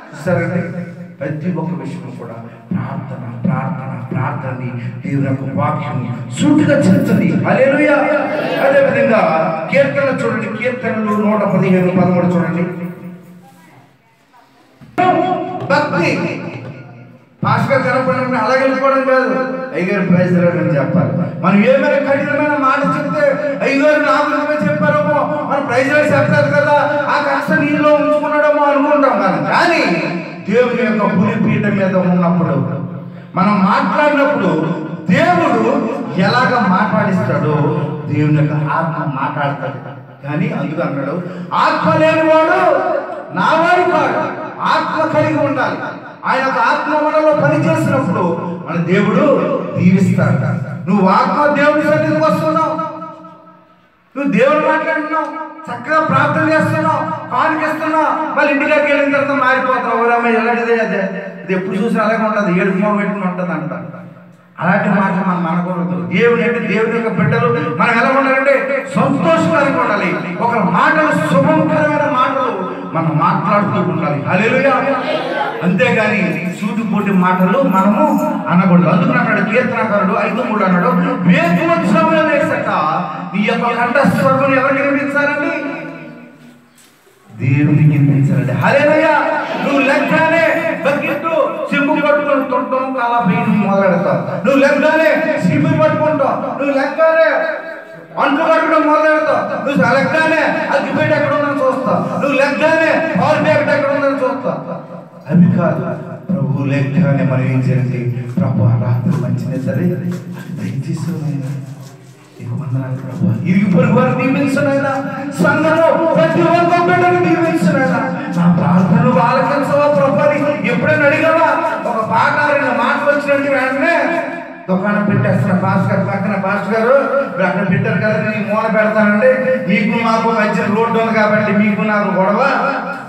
సరే ప్రతి ఒక్క విషయం కూడా ప్రార్థన ప్రార్థన ప్రార్థనని దేవుని యొక్క వాక్యం సూటిగా చెప్తుంది హల్లెలూయా అదేవిధంగా కీర్తనలు చూడండి కీర్తనలు నూట పదిహేను పదమూడు చూడండి భక్తి భాస్కర్ కనపడినప్పుడు అలాగే వెళ్ళిపోవడం కాదు అయ్యగారు ప్రైజ్ అని చెప్పాలి మనం ఏమైనా కఠినమైన మాట చెప్తే అయ్యగారు నా గురించే చెప్పారేమో మనం ప్రైజ్ చెప్తారు కదా ఆ కష్టం నీలో ఉంచుకున్నాడేమో అనుకుంటాం కానీ కానీ దేవుని యొక్క పులిపీఠ మీద ఉన్నప్పుడు మనం మాట్లాడినప్పుడు దేవుడు ఎలాగ మాట్లాడిస్తాడో దేవుని యొక్క ఆత్మ మాట్లాడతాడు కానీ అందుకు అన్నాడు ఆత్మ లేనివాడు నావాడు కాడు ఆత్మ కలిగి ఉండాలి ఆయన యొక్క ఆత్మ మనలో పని చేసినప్పుడు మన దేవుడు దీవిస్తాడు నువ్వు ఆత్మ దేవుడి సన్నిధికి వస్తున్నావు నువ్వు దేవుడు మాట్లాడుతున్నావు చక్కగా ప్రార్థన చేస్తున్నావు కానికిస్తున్నావు మళ్ళీ ఇంటికి వెళ్ళిన తర్వాత మారిపోతావు ఎవరమ్మ ఎలాంటిదే అదే ఇది ఎప్పుడు చూసినా అలాగే ఉంటుంది ఏడు మూడు పెట్టుకుని ఉంటుంది అంట అలాంటి మాటలు మనం మనకూడదు దేవుని అంటే దేవుని యొక్క బిడ్డలు మనం ఎలా ఉండాలంటే సంతోషకరంగా ఉండాలి ఒక మాటలు శుభకరమైన మాటలు మనం మాట్లాడుతూ ఉండాలి హల్లెలూయా అంతేగాని సూటిపోటి మాటలు మనము అనకూడదు అందుకని అన్నాడు కీర్తనకారుడు ఐదు మూడు అన్నాడు వేకువత్సవంలో వేసట నీ యొక్క కంఠస్వరం ఎవరికి వినిపించాలండి దేవునికి వినిపించాలండి హరేనయ్య నువ్వు లెక్కనే బకెట్టు సింపు పట్టుకొని తొట్టం కలా పెయిన్ మొదలెడతావు నువ్వు లెక్కనే సింపు పట్టుకుంటావు నువ్వు లెక్కనే అంట్లు కట్టడం మొదలెడతావు నువ్వు లెక్కనే అగ్గిపేట ఎక్కడ ఉందని చూస్తావు నువ్వు లెక్కనే పవర్ బ్యాగ్ ఎక్కడ ఉందని చూస్తావు అవి కాదు ప్రభు లెక్కనే మనం ఏం చేయాలి ప్రభు రాత్రి మంచి నిద్ర దయచేసి నాయనా. నీకు వందనాలు ప్రభువా. ఇరుగు పొరుగు వారు దీవించునైనా సంఘము ప్రతి ఒక్క బిడ్డను దీవించునైనా నా ప్రార్థనలు ఆలకించవా ప్రభాని ఎప్పుడైనా అడిగావా ఒక పాట రెండు మాటలు వచ్చినట్టు వెంటనే దుకాణం పెట్టేస్తున్న పాస్ గారు పక్కన పాస్ గారు మీరు అక్కడ పెట్టారు కదా నేను మూల పెడతానండి మీకు మాకు మధ్య రోడ్డు ఉంది కాబట్టి మీకు నాకు గొడవ